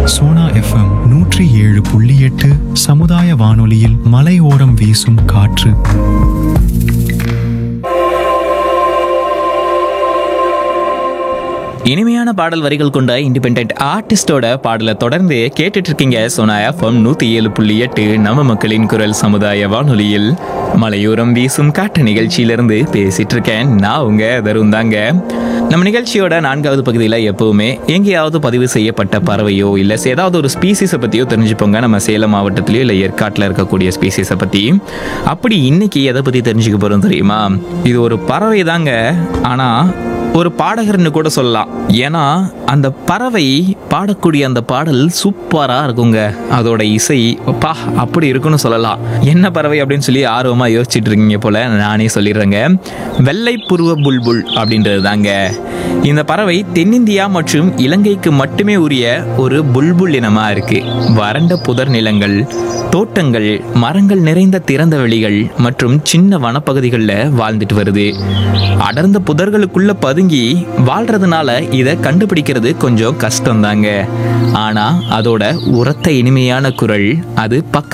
Sona FM நூற்றி ஏழு புள்ளி எட்டு சமுதாய வானொலியில் மலையோரம் வீசும் காற்று இனிமையான பாடல் வரிகள் கொண்ட இண்டிபெண்ட் ஆர்டிஸ்டோட பாடலை தொடர்ந்து கேட்டுட்டு இருக்கீங்க சோனா எஃப்எம் நூத்தி ஏழு புள்ளி எட்டு நம்ம மக்களின் குரல் சமுதாய வானொலியில் மலையோரம் வீசும் காட்டு நிகழ்ச்சியிலிருந்து பேசிட்டு இருக்கேன் நான் உங்க தருண் தாங்க நம்ம நிகழ்ச்சியோட நான்காவது பகுதியில் எப்பவுமே எங்கேயாவது பதிவு செய்யப்பட்ட பறவையோ இல்லை ஏதாவது ஒரு ஸ்பீசிஸை பற்றியோ தெரிஞ்சுப்போங்க நம்ம சேலம் மாவட்டத்திலயோ இல்லை ஏற்காட்டில் இருக்கக்கூடிய ஸ்பீசிஸை பற்றி அப்படி இன்னைக்கு எதை பற்றி தெரிஞ்சுக்க போகிறோம் தெரியுமா இது ஒரு பறவை தாங்க ஆனால் ஒரு பாடகர்னு கூட சொல்லலாம் ஏன்னா அந்த பறவை பாடக்கூடிய அந்த பாடல் சூப்பரா இருக்குங்க அதோட இசை பா அப்படி இருக்குன்னு சொல்லலாம் என்ன பறவை அப்படின்னு சொல்லி ஆர்வமா யோசிச்சுட்டு இருக்கீங்க போல நானே சொல்லிடுறேங்க வெள்ளை புருவ புல்புல் அப்படின்றது தாங்க இந்த பறவை தென்னிந்தியா மற்றும் இலங்கைக்கு மட்டுமே உரிய ஒரு புல்புல் இனமா இருக்கு வறண்ட புதர் நிலங்கள் தோட்டங்கள் மரங்கள் நிறைந்த திறந்த வெளிகள் மற்றும் சின்ன வனப்பகுதிகளில் வாழ்ந்துட்டு வருது அடர்ந்த புதர்களுக்குள்ள பதுங்கி வாழ்றதுனால இதை கண்டுபிடிக்கிறது கொஞ்சம் கஷ்டம்தாங்க ஆனா அதோட உரத்த இனிமையான குரல் அது பக்க